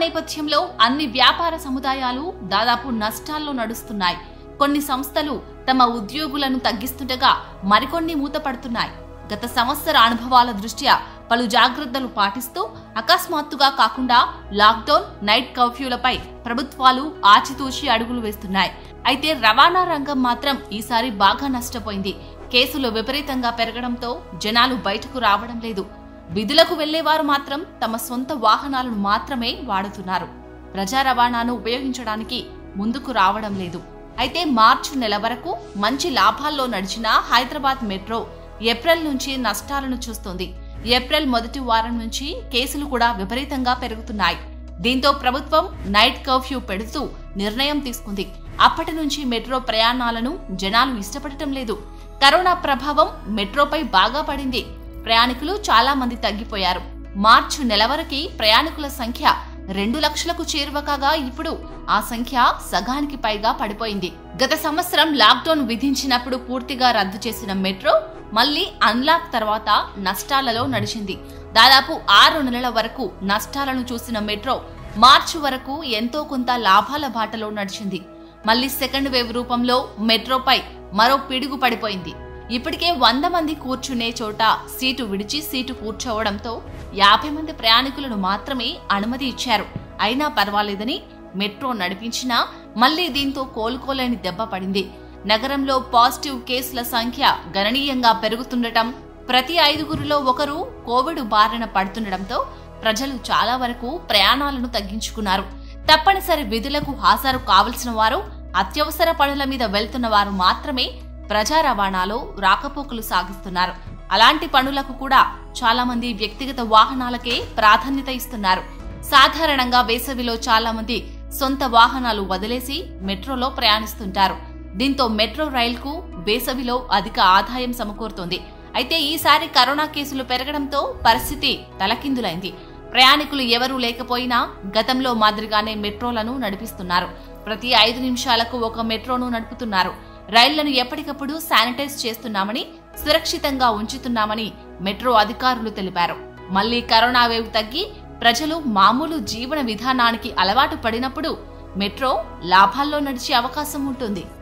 నేపథ్యంలో అన్ని వ్యాపార సముదాయాలు దాదాపు నష్టాల్లో నడుస్తున్నాయి కొన్ని సంస్థలు తమ ఉద్యోగులను తగ్గిస్తుండగా మరికొన్ని మూతపడుతున్నాయి గత సంవత్సర అనుభవాల దృష్ట్యా పలు జాగ్రత్తలు పాటిస్తూ అకస్మాత్తుగా కాకుండా లాక్డౌన్ నైట్ కర్ఫ్యూలపై ప్రభుత్వాలు ఆచితూచి అడుగులు వేస్తున్నాయి అయితే రవాణా రంగం మాత్రం ఈసారి బాగా నష్టపోయింది కేసులు విపరీతంగా పెరగడంతో జనాలు బయటకు రావడం లేదు విధులకు వెళ్లేవారు మాత్రం తమ సొంత వాహనాలను మాత్రమే వాడుతున్నారు ప్రజా రవాణాను ఉపయోగించడానికి ముందుకు రావడం లేదు అయితే మార్చి నెల వరకు మంచి లాభాల్లో నడిచిన హైదరాబాద్ మెట్రో ఏప్రిల్ నుంచి నష్టాలను చూస్తోంది ఏప్రిల్ మొదటి వారం నుంచి కేసులు కూడా విపరీతంగా పెరుగుతున్నాయి దీంతో ప్రభుత్వం నైట్ కర్ఫ్యూ పెడుతూ నిర్ణయం తీసుకుంది అప్పటి నుంచి మెట్రో ప్రయాణాలను జనాలు ఇష్టపడటం లేదు కరోనా ప్రభావం మెట్రోపై బాగా పడింది ప్రయాణికులు చాలా మంది తగ్గిపోయారు మార్చి నెల వరకి ప్రయాణికుల సంఖ్య రెండు లక్షలకు చేరువ కాగా ఇప్పుడు ఆ సంఖ్య సగానికి పైగా పడిపోయింది గత సంవత్సరం లాక్డౌన్ విధించినప్పుడు పూర్తిగా రద్దు చేసిన మెట్రో మళ్లీ అన్లాక్ తర్వాత నష్టాలలో నడిచింది దాదాపు ఆరు నెలల వరకు నష్టాలను చూసిన మెట్రో మార్చి వరకు ఎంతో కొంత లాభాల బాటలో నడిచింది మళ్లీ సెకండ్ వేవ్ రూపంలో మెట్రోపై మరో పిడుగు పడిపోయింది ఇప్పటికే వంద మంది కూర్చునే చోట సీటు విడిచి సీటు కూర్చోవడంతో యాభై మంది ప్రయాణికులను మాత్రమే అనుమతి ఇచ్చారు అయినా పర్వాలేదని మెట్రో నడిపించినా మళ్లీ దీంతో కోలుకోలేని దెబ్బ పడింది నగరంలో పాజిటివ్ కేసుల సంఖ్య గణనీయంగా పెరుగుతుండటం ప్రతి ఐదుగురిలో ఒకరు కోవిడ్ బారిన పడుతుండటంతో ప్రజలు చాలా వరకు ప్రయాణాలను తగ్గించుకున్నారు తప్పనిసరి విధులకు హాజరు కావలసిన వారు అత్యవసర పనుల మీద వెళ్తున్న వారు మాత్రమే ప్రజా రవాణాలో రాకపోకలు సాగిస్తున్నారు అలాంటి పనులకు కూడా చాలా మంది వ్యక్తిగత వాహనాలకే ప్రాధాన్యత ఇస్తున్నారు సాధారణంగా వేసవిలో చాలా మంది సొంత వాహనాలు వదిలేసి మెట్రోలో ప్రయాణిస్తుంటారు దీంతో మెట్రో రైలుకు వేసవిలో అధిక ఆదాయం సమకూరుతోంది అయితే ఈసారి కరోనా కేసులు పెరగడంతో పరిస్థితి తలకిందులైంది ప్రయాణికులు ఎవరూ లేకపోయినా గతంలో మాదిరిగానే మెట్రోలను నడిపిస్తున్నారు ప్రతి ఐదు నిమిషాలకు ఒక మెట్రోను నడుపుతున్నారు రైళ్లను ఎప్పటికప్పుడు శానిటైజ్ చేస్తున్నామని సురక్షితంగా ఉంచుతున్నామని మెట్రో అధికారులు తెలిపారు మళ్లీ కరోనా వేవ్ తగ్గి ప్రజలు మామూలు జీవన విధానానికి అలవాటు పడినప్పుడు మెట్రో లాభాల్లో నడిచే అవకాశం ఉంటుంది